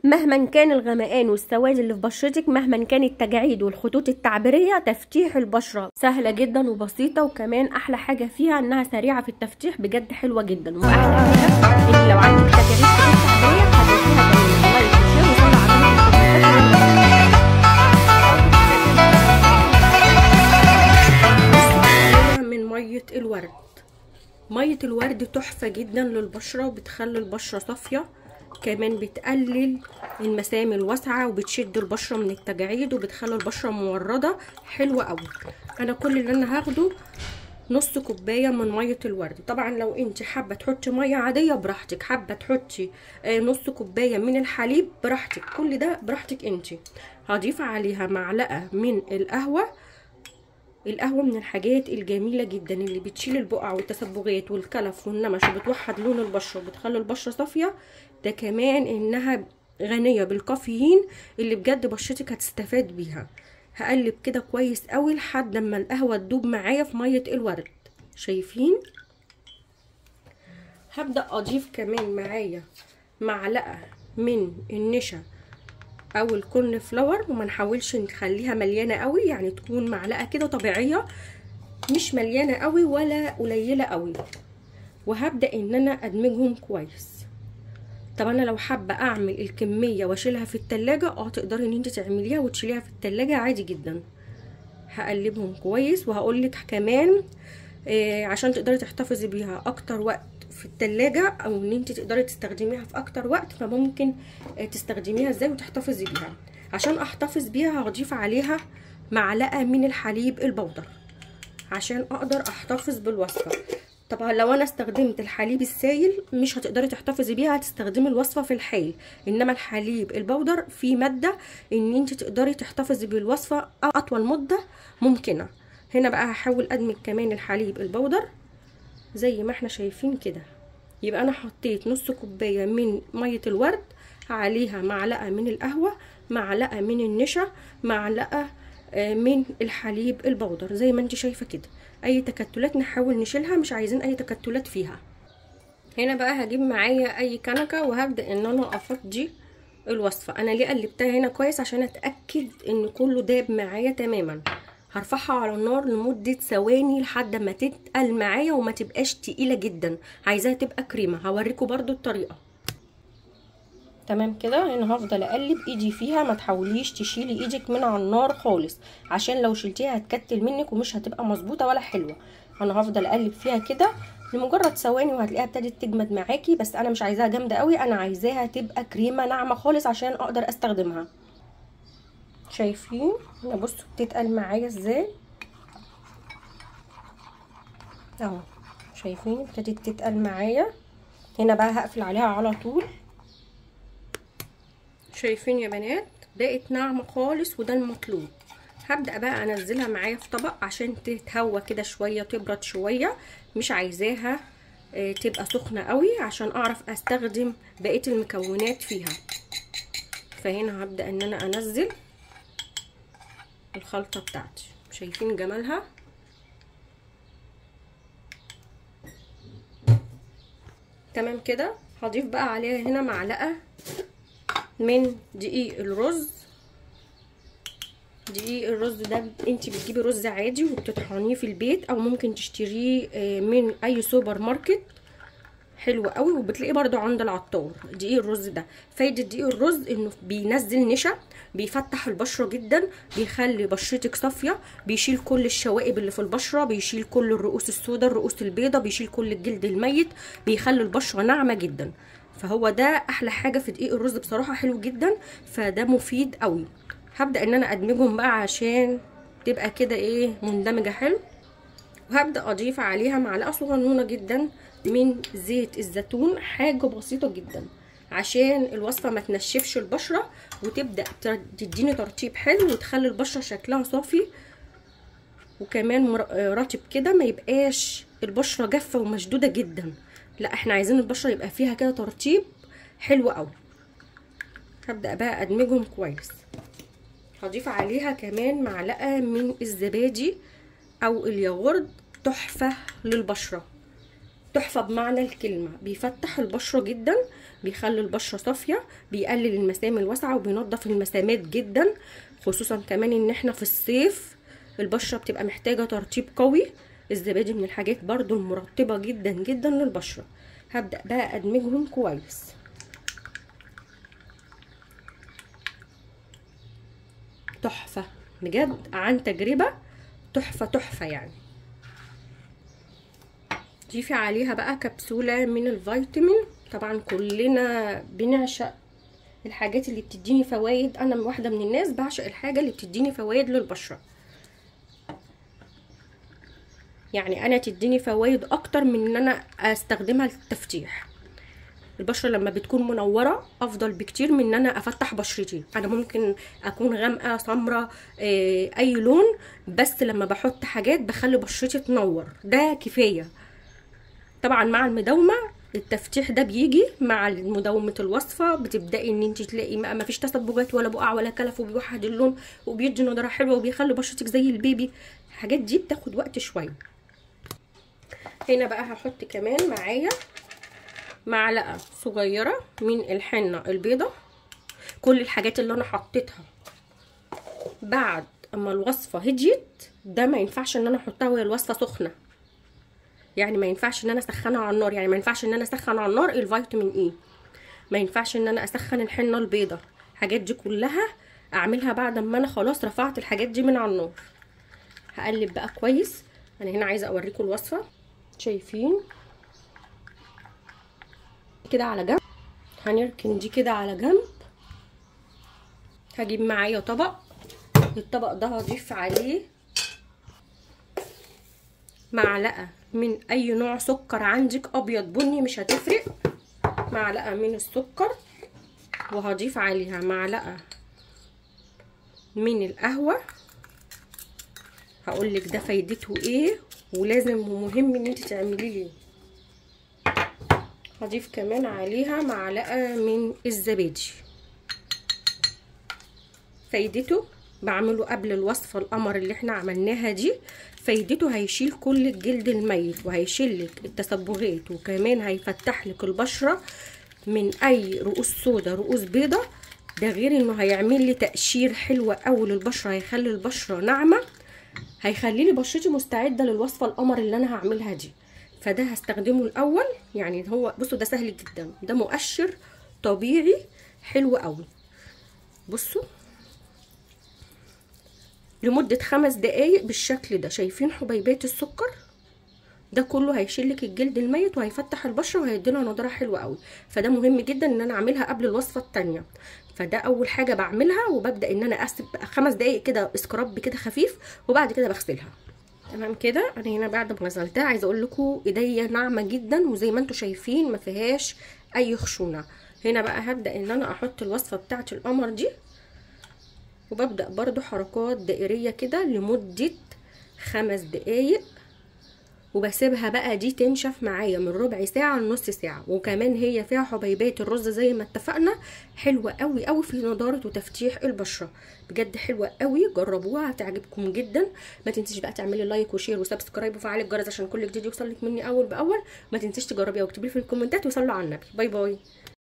مهما كان الغمقان والسواد اللي في بشرتك مهما كان التجاعيد والخطوط التعبيريه تفتيح البشره سهله جدا وبسيطه وكمان احلى حاجه فيها انها سريعه في التفتيح بجد حلوه جدا واحلى حاجه ان لو عندك تجاعيد خطوط تعبيريه هتلاقيها جميله لايك وشير وصلي على من ميه الورد ميه الورد تحفه جدا للبشره وبتخلي البشره صافيه كمان بتقلل المسام الواسعه وبتشد البشره من التجاعيد وبتخلي البشره مورده حلوه قوي انا كل اللي انا هاخده نص كوبايه من ميه الورد طبعا لو انت حابه تحطي ميه عاديه براحتك حابه تحطي نص كوبايه من الحليب براحتك كل ده براحتك انت هضيف عليها معلقه من القهوه القهوة من الحاجات الجميلة جدا اللي بتشيل البقع والتسبغات والكلف والنمش وبتوحد لون البشرة وبتخلي البشرة صافية ده كمان انها غنية بالكافيين اللي بجد بشرتك هتستفاد بيها هقلب كده كويس قوي لحد لما القهوة تدوب معايا في مية الورد شايفين هبدأ اضيف كمان معايا معلقة من النشا او الكورن فلاور وما نحاولش نخليها مليانه قوي يعني تكون معلقه كده طبيعيه مش مليانه قوي ولا قليله قوي وهبدا ان انا ادمجهم كويس طب انا لو حابه اعمل الكميه واشيلها في التلاجة اه تقدري ان انت تعمليها وتشيليها في التلاجة عادي جدا هقلبهم كويس وهقولك كمان آه عشان تقدري تحتفظي بيها اكتر وقت في التلاجة او ان انت تقدري تستخدميها في اكتر وقت فممكن تستخدميها ازاي وتحتفظي بيها عشان احتفظ بيها هضيف عليها معلقة من الحليب البودر عشان اقدر احتفظ بالوصفة طبعا لو انا استخدمت الحليب السايل مش هتقدري تحتفظي بيها هتستخدمي الوصفة في الحال انما الحليب البودر فيه مادة ان انت تقدري تحتفظي بالوصفة اطول مدة ممكنة هنا بقى هحاول ادمج كمان الحليب البودر زي ما احنا شايفين كده يبقى انا حطيت نص كوبايه من ميه الورد عليها معلقه من القهوه معلقه من النشا معلقه من الحليب البودر زي ما انت شايفه كده اي تكتلات نحاول نشيلها مش عايزين اي تكتلات فيها هنا بقى هجيب معايا اي كنكه وهبدا ان انا افضي الوصفه انا ليه قلبتها هنا كويس عشان اتاكد ان كله داب معايا تماما هرفعها على النار لمدة ثواني لحد ما تتقل معايا وما تبقاش تقيلة جدا عايزاها تبقى كريمة هوريكم برضو الطريقة تمام كده هنا هفضل اقلب ايدي فيها ما تحاوليش تشيلي ايدك من على النار خالص عشان لو شلتيها هتكتل منك ومش هتبقى مظبوطه ولا حلوه انا هفضل اقلب فيها كده لمجرد ثواني وهتلاقيها ابتدت تجمد معاكي بس انا مش عايزاها جامده قوي انا عايزاها تبقى كريمه ناعمه خالص عشان اقدر استخدمها شايفين هنا بصوا بتتقل معايا ازاي اهو شايفين ابتدت تتقل معايا هنا بقى هقفل عليها على طول شايفين يا بنات بقت ناعمه خالص وده المطلوب هبدا بقى انزلها معايا في طبق عشان تتهوى كده شويه تبرد شويه مش عايزاها تبقى سخنه قوي عشان اعرف استخدم بقيه المكونات فيها فهنا هبدا ان انا انزل الخلطه بتاعتي شايفين جمالها تمام كده هضيف بقى عليها هنا معلقه من دقيق الرز دقيق الرز ده انت بتجيبي رز عادي وبتطحنيه في البيت او ممكن تشتريه من اي سوبر ماركت حلو قوي وبتلاقيه برده عند العطار دقيق الرز ده فايده دقيق الرز انه بينزل نشا بيفتح البشره جدا بيخلي بشرتك صافيه بيشيل كل الشوائب اللي في البشره بيشيل كل الرؤوس السوداء الرؤوس البيضاء بيشيل كل الجلد الميت بيخلي البشره ناعمه جدا فهو ده احلى حاجه في دقيق الرز بصراحه حلو جدا فده مفيد قوي هبدا ان انا ادمجهم بقى عشان تبقى كده ايه مندمجه حلو وهبدا اضيف عليها معلقه صغنونه جدا من زيت الزيتون حاجه بسيطه جدا عشان الوصفه ما تنشفش البشره وتبدا تديني ترطيب حلو وتخلي البشره شكلها صافي وكمان رطب كده ما يبقاش البشره جافه ومشدوده جدا لا احنا عايزين البشره يبقى فيها كده ترطيب حلو قوي هبدا بقى ادمجهم كويس هضيف عليها كمان معلقه من الزبادي او الياغورت تحفه للبشره تحفه بمعنى الكلمه بيفتح البشره جدا بيخلي البشره صافيه بيقلل المسام الواسعه وبينظف المسامات جدا خصوصا كمان ان احنا في الصيف البشره بتبقى محتاجه ترطيب قوي الزبادي من الحاجات برضو المرطبه جدا جدا للبشره هبدا بقى ادمجهم كويس تحفه بجد عن تجربه تحفه تحفه يعني ضيفي عليها بقى كبسوله من الفيتامين طبعا كلنا بنعشق الحاجات اللي بتديني فوائد انا واحده من الناس بعشق الحاجه اللي بتديني فوائد للبشره يعني انا تديني فوائد اكتر من ان انا استخدمها للتفتيح البشره لما بتكون منوره افضل بكتير من ان انا افتح بشرتي انا ممكن اكون غامقه سمراء اي لون بس لما بحط حاجات بخلي بشرتي تنور ده كفايه طبعا مع المداومه التفتيح ده بيجي مع مداومه الوصفه بتبداي ان انت تلاقي ما فيش تسبجات ولا بقع ولا كلف وبيوحد اللون وبيدي نضاره حلوه وبيخلي بشرتك زي البيبي الحاجات دي بتاخد وقت شويه هنا بقى هحط كمان معايا معلقه صغيره من الحنه البيضه كل الحاجات اللي انا حطيتها بعد اما الوصفه هديت ده ما ينفعش ان انا احطها وهي الوصفه سخنه يعني ما ينفعش ان انا اسخنها على النار يعني ما ينفعش ان انا اسخن على النار الفيتامين اي ما ينفعش ان انا اسخن الحنه البيضه الحاجات دي كلها اعملها بعد ما انا خلاص رفعت الحاجات دي من على النار هقلب بقى كويس انا هنا عايزه اوريكم الوصفه شايفين كده على جنب هنركن دي كده على جنب هجيب معايا طبق الطبق ده هضيف عليه معلقه من اي نوع سكر عندك ابيض بني مش هتفرق معلقه من السكر وهضيف عليها معلقه من القهوه هقولك ده فايدته ايه ولازم ومهم ان انت تعمليه ليه هضيف كمان عليها معلقه من الزبادي فايدته بعمله قبل الوصفه القمر اللي احنا عملناها دي فايدته هيشيل كل الجلد الميت وهيشيل لك التسبغات وكمان هيفتح لك البشره من اي رؤوس سودا رؤوس بيضه ده غير انه هيعمل لي تقشير حلو قوي للبشره هيخلي البشره ناعمه هيخلي لي بشرتي مستعده للوصفه القمر اللي انا هعملها دي فده هستخدمه الاول يعني هو بصوا ده سهل جدا ده مؤشر طبيعي حلو قوي بصوا لمدة خمس دقايق بالشكل ده شايفين حبيبات السكر ده كله هيشيل لك الجلد الميت وهيفتح البشره وهيدينا نضاره حلوه قوي فده مهم جدا ان انا اعملها قبل الوصفه التانية فده اول حاجه بعملها وببدا ان انا اسيب خمس دقايق كده سكراب كده خفيف وبعد كده بغسلها تمام كده انا هنا بعد ما غسلتها عايزه اقول لكم ايديا ناعمه جدا وزي ما انتم شايفين ما فيهاش اي خشونه هنا بقى هبدا ان انا احط الوصفه بتاعه القمر دي وببدأ برضو حركات دائرية كده لمدة خمس دقايق وبسيبها بقى دي تنشف معايا من ربع ساعة لنص ساعة وكمان هي فيها حبيبات الرز زي ما اتفقنا حلوة قوي قوي في نضارة وتفتيح البشرة بجد حلوة قوي جربوها هتعجبكم جدا ما تنسيش بقى تعملي لايك وشير وسبسكرايب وفعلي الجرس عشان كل جديد يوصلك مني اول باول ما تنسيش تجربيها واكتبي لي في الكومنتات وصلوا على النبي باي باي